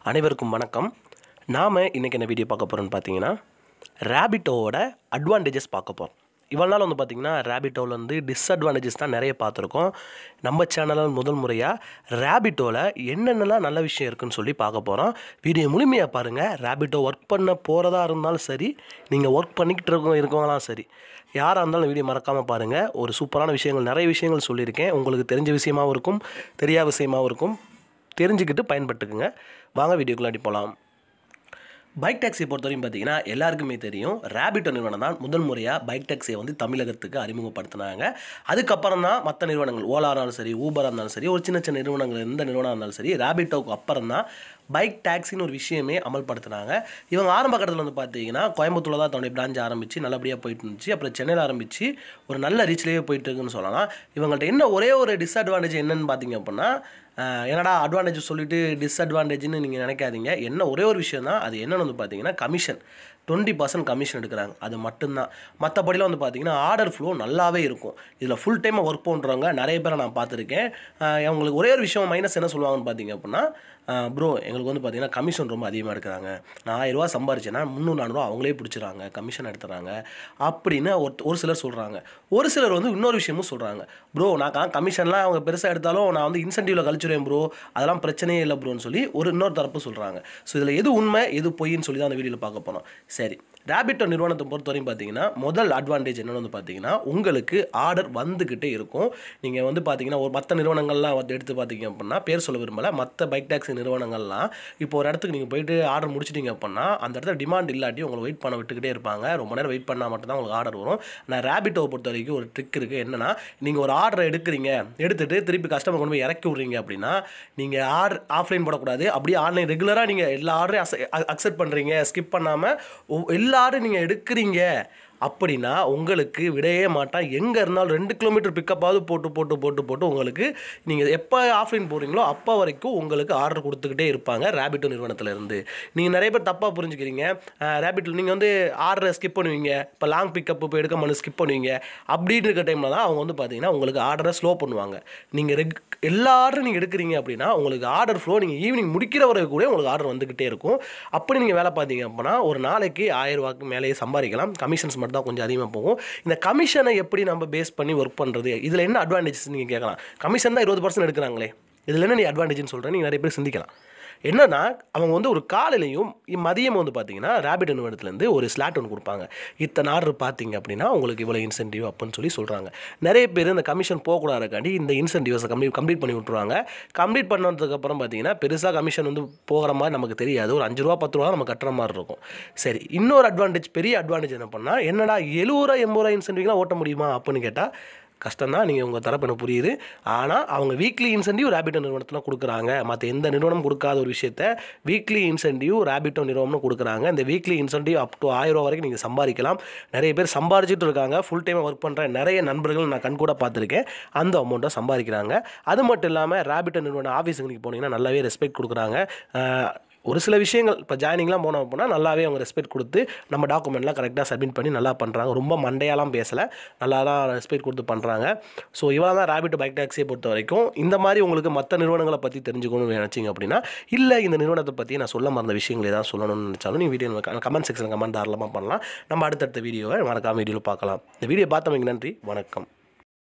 அனைவருக்கும் வணக்கம் நாம் இன்றைக்கி என்ன வீடியோ பார்க்க போகிறோம்னு பார்த்தீங்கன்னா ரேபிட்டோவோட அட்வான்டேஜஸ் பார்க்க போகிறோம் இவ்வளோ நாள் வந்து பார்த்திங்கன்னா ரேபிட்டோவில் வந்து டிஸ்அட்வான்டேஜஸ் தான் நிறைய பார்த்துருக்கோம் நம்ம சேனலில் முதல் முறையாக ரேபிட்டோவில் என்னென்னலாம் நல்ல விஷயம் இருக்குன்னு சொல்லி பார்க்க போகிறோம் வீடியோ முழுமையாக பாருங்கள் ரேபிட்டோ ஒர்க் பண்ண போகிறதா இருந்தாலும் சரி நீங்கள் ஒர்க் பண்ணிக்கிட்டு இருக்க இருக்கவங்களாம் சரி யாராக இருந்தாலும் வீடியோ மறக்காமல் பாருங்கள் ஒரு சூப்பரான விஷயங்கள் நிறைய விஷயங்கள் சொல்லியிருக்கேன் உங்களுக்கு தெரிஞ்ச விஷயமாவும் இருக்கும் தெரியாத விஷயமாவும் இருக்கும் தெரிஞ்சுக்கிட்டு பயன்பட்டுக்குங்க வாங்க வீடியோக்குள்ளாடி போகலாம் பைக் டாக்ஸியை பொறுத்தவரைக்கும் பார்த்தீங்கன்னா எல்லாருக்குமே தெரியும் ரேபிட்டோ நிறுவனம் தான் முதல் முறையாக பைக் டாக்ஸியை வந்து தமிழகத்துக்கு அறிமுகப்படுத்தினாங்க அதுக்கப்புறம் தான் மற்ற நிறுவனங்கள் ஓலா இருந்தாலும் சரி ஊபராக இருந்தாலும் சரி ஒரு சின்ன சின்ன நிறுவனங்கள் எந்த நிறுவனம் இருந்தாலும் சரி ரேபிட்டோவுக்கு அப்புறம் தான் பைக் டாக்ஸின்னு ஒரு விஷயமே அமல்படுத்தினாங்க இவங்க ஆரம்ப கட்டத்தில் வந்து பார்த்தீங்கன்னா கோயம்புத்தூரில் தான் தன்னுடைய பிரான்ச் ஆரம்பித்து நல்லபடியாக போயிட்டு இருந்துச்சு அப்புறம் சென்னையில் ஆரம்பித்து ஒரு நல்ல ரீச்லேயே போயிட்டு இருக்குன்னு சொல்லலாம் இவங்கள்ட்ட என்ன ஒரே ஒரு டிஸ்அட்வான்டேஜ் என்னன்னு பார்த்தீங்க அப்படின்னா ஆஹ் என்னடா அட்வான்டேஜ் சொல்லிட்டு டிஸ்அட்வான்டேஜ்னு நீங்கள் நினைக்காதீங்க என்ன ஒரே ஒரு விஷயம் தான் அது என்னன்னு வந்து பார்த்தீங்கன்னா கமிஷன் டுவெண்ட்டி பர்சன்ட் கமிஷன் எடுக்கிறாங்க அது மட்டும்தான் மற்றபடிலாம் வந்து பார்த்தீங்கன்னா ஆர்டர் ஃப்ளோ நல்லாவே இருக்கும் இதில் ஃபுல் டைமாக ஒர்க் பண்ணுறவங்க நிறைய பேரை நான் பார்த்துருக்கேன் ஆஹ் அவங்களுக்கு ஒரே ஒரு விஷயம் மைனஸ் என்ன சொல்லுவாங்கன்னு பார்த்தீங்க அப்படின்னா ப்ரோ எங்களுக்கு வந்து பார்த்தீங்கன்னா கமிஷன் ரொம்ப அதிகமாக எடுக்கிறாங்க நான் ஆயிரரூவா சம்பாரிச்சேன்னா முந்நூறு நானூறுவா அவங்களே பிடிச்சிறாங்க கமிஷன் எடுத்துறாங்க அப்படின்னு ஒரு ஒரு சிலர் சொல்கிறாங்க ஒரு சிலர் வந்து இன்னொரு விஷயமும் சொல்கிறாங்க ப்ரோ நான் கமிஷன்லாம் அவங்க பெருசாக எடுத்தாலும் நான் வந்து இன்சென்டிவில் கழிச்சிடுவேன் ப்ரோ அதெல்லாம் பிரச்சனையே இல்லை ப்ரோன்னு சொல்லி ஒரு இன்னொரு தரப்பு சொல்கிறாங்க ஸோ இதில் எது உண்மை எது பொய்ன்னு சொல்லி தான் அந்த வீடியோவில் பார்க்க போகிறோம் சரி ரேபிட்டோ நிறுவனத்தை பொறுத்தவரையும் பார்த்தீங்கன்னா முதல் அட்வான்டேஜ் என்னென்னு வந்து பார்த்தீங்கன்னா உங்களுக்கு ஆர்டர் வந்துக்கிட்டே இருக்கும் நீங்கள் வந்து பார்த்தீங்கன்னா ஒரு மற்ற நிறுவனங்கள்லாம் வந்து எடுத்து பார்த்தீங்க அப்படின்னா பேர் சொல்ல விரும்பல மற்ற பைக் டாக்ஸி நிறுவனங்கள்லாம் இப்போ ஒரு இடத்துக்கு நீங்கள் போயிட்டு ஆர்டர் முடிச்சிட்டிங்க அப்படின்னா அந்த இடத்துல டிமாண்ட் இல்லாட்டி உங்களை வெயிட் பண்ண விட்டுக்கிட்டே இருப்பாங்க ரொம்ப நேரம் வெயிட் பண்ணால் மட்டும்தான் உங்களுக்கு ஆர்டர் வரும் நான் ரேபிட்டோவை பொறுத்த வரைக்கும் ஒரு ட்ரிக் இருக்குது என்னன்னா நீங்கள் ஒரு ஆர்டர் எடுக்கிறீங்க எடுத்துட்டு திருப்பி கஸ்டமர் கொண்டு போய் இறக்கி விட்றீங்க அப்படின்னா நீங்கள் ஆர்டர் ஆஃப்லைன் போடக்கூடாது அப்படியே ஆன்லைன் ரெகுலராக நீங்கள் எல்லா ஆர்டரையும் அக்செப்ட் பண்ணுறீங்க ஸ்கிப் பண்ணாமல் எல்லாரும் நீங்கள் எடுக்கிறீங்க அப்படின்னா உங்களுக்கு விடவே மாட்டான் எங்கே இருந்தாலும் ரெண்டு கிலோமீட்டர் பிக்கப்பாவது போட்டு போட்டு போட்டு போட்டு உங்களுக்கு நீங்கள் எப்போ ஆஃப்லைன் போகிறீங்களோ அப்போ வரைக்கும் உங்களுக்கு ஆர்டர் கொடுத்துக்கிட்டே இருப்பாங்க ரேபிட்டோ நிறுவனத்துல இருந்து நீங்கள் நிறைய பேர் தப்பாக புரிஞ்சுக்கிறீங்க ரேபிட்டில் நீங்கள் வந்து ஆர்டரை ஸ்கிப் பண்ணுவீங்க இப்போ லாங் பிக்கப் இப்போ எடுக்க மனு ஸ்கிப் பண்ணுவீங்க அப்படின்னு இருக்க டைமில் தான் அவங்க வந்து பார்த்தீங்கன்னா உங்களுக்கு ஆர்டரை ஸ்லோ பண்ணுவாங்க நீங்கள் ரெக் எல்லா ஆர்டரும் நீங்கள் எடுக்கிறீங்க அப்படின்னா உங்களுக்கு ஆர்டர் ஃப்ளோ நீங்கள் ஈவினிங் முடிக்கிற வரைக்கும் கூட உங்களுக்கு ஆர்டர் வந்துக்கிட்டே இருக்கும் அப்படி நீங்கள் வேலை பார்த்தீங்க அப்படின்னா ஒரு நாளைக்கு ஆயிரம் ரூபாய்க்கு மேலேயே சம்பாதிக்கலாம் கமிஷன்ஸ் மட்டும் தான் கொஞ்சம் அதிகமாக போகும் இந்த கமிஷனை எப்படி நம்ம பேஸ் பண்ணி ஒர்க் பண்ணுறது இதில் என்ன அட்வான்டேஜஸ் நீங்கள் கேட்கலாம் கமிஷன் தான் இருபது பர்சன்ட் எடுக்கிறாங்களே இதில் என்ன நீ அட்வான்டேஜ்னு சொல்கிறேன் நீங்கள் நிறைய பேர் சிந்திக்கலாம் என்னன்னா அவங்க வந்து ஒரு காலையிலையும் மதியம் வந்து பார்த்தீங்கன்னா ரேபிட் நிறுவனத்துலேருந்து ஒரு ஸ்லாட் ஒன்று கொடுப்பாங்க இத்தனை ஆர்டர் பார்த்தீங்க அப்படின்னா உங்களுக்கு இவ்வளோ இன்சென்டிவ் அப்படின்னு சொல்லி சொல்கிறாங்க நிறைய பேர் இந்த கமிஷன் போகக்கூடாதுக்காண்டி இந்த இன்சென்டிவ்ஸை கம்ப்ளீட் கம்ப்ளீட் பண்ணி விட்ருவாங்க கம்ப்ளீட் பண்ணதுக்கப்புறம் பார்த்தீங்கன்னா பெருசாக கமிஷன் வந்து போகிற மாதிரி நமக்கு தெரியாது ஒரு அஞ்சு ரூபா பத்து ரூபா நம்ம கட்டுற மாதிரி இருக்கும் சரி இன்னொரு அட்வான்டேஜ் பெரிய அட்வான்டேஜ் என்ன பண்ணால் என்னடா எழுபது ரூபா எண்பது ரூபா இன்சென்டிவ்லாம் ஓட்ட முடியுமா அப்படின்னு கேட்டால் கஷ்டம் தான் நீங்கள் உங்கள் தரப்பு எனக்கு புரியுது ஆனால் அவங்க வீக்லி இன்சென்டிவ் ரேபிட்டோ நிறுவனத்தில் கொடுக்குறாங்க மற்ற எந்த நிறுவனம் கொடுக்காத ஒரு விஷயத்த வீக்லி இன்சென்டிவ் ரேபிட்டோ நிறுவனம் கொடுக்குறாங்க இந்த வீக்லி இன்சென்டிவ் அப் டு ஆயிரம் ரூபா வரைக்கும் நீங்கள் சம்பாதிக்கலாம் நிறைய பேர் சம்பாதிச்சிட்டு இருக்காங்க ஃபுல் டைமாக ஒர்க் பண்ணுற நிறைய நண்பர்கள் நான் கண் கூட பார்த்துருக்கேன் அந்த அமௌண்ட்டை சம்பாதிக்கிறாங்க அது மட்டும் இல்லாமல் ரேபிட்டோ நிறுவனம் ஆஃபீஸுக்கு நீங்கள் போனீங்கன்னா நல்லாவே ரெஸ்பெக்ட் கொடுக்குறாங்க ஆஹ், ஒரு சில விஷயங்கள் இப்போ ஜாயினிங்லாம் போனோம் அப்படின்னா நல்லாவே அவங்க ரெஸ்பெக்ட் கொடுத்து நம்ம டாக்குமெண்ட்லாம் கரெக்டாக சப்மிட் பண்ணி நல்லா பண்ணுறாங்க ரொம்ப மண்டையாலாம் பேசலை நல்லா தான் ரெஸ்பெக்ட் கொடுத்து பண்ணுறாங்க ஸோ இவ்வளோ தான் ரேபிட் பைக் டாக்ஸியை பொறுத்த வரைக்கும் இந்த மாதிரி உங்களுக்கு மற்ற நிறுவனங்களை பற்றி தெரிஞ்சுக்கணும்னு நினச்சிங்க அப்படின்னா இல்லை இந்த நிறுவனத்தை பற்றி நான் சொல்ல மறந்த விஷயங்கள் ஏதாவது சொல்லணும்னு நினச்சாலும் நீங்கள் வீடியோ கமெண்ட் செக்ஷன் கமெண்ட் தாராளமாக பண்ணலாம் நம்ம அடுத்தடுத்த வீடியோவை மறக்காம வீடியோவில் பார்க்கலாம் இந்த வீடியோ பார்த்தவங்க நன்றி வணக்கம்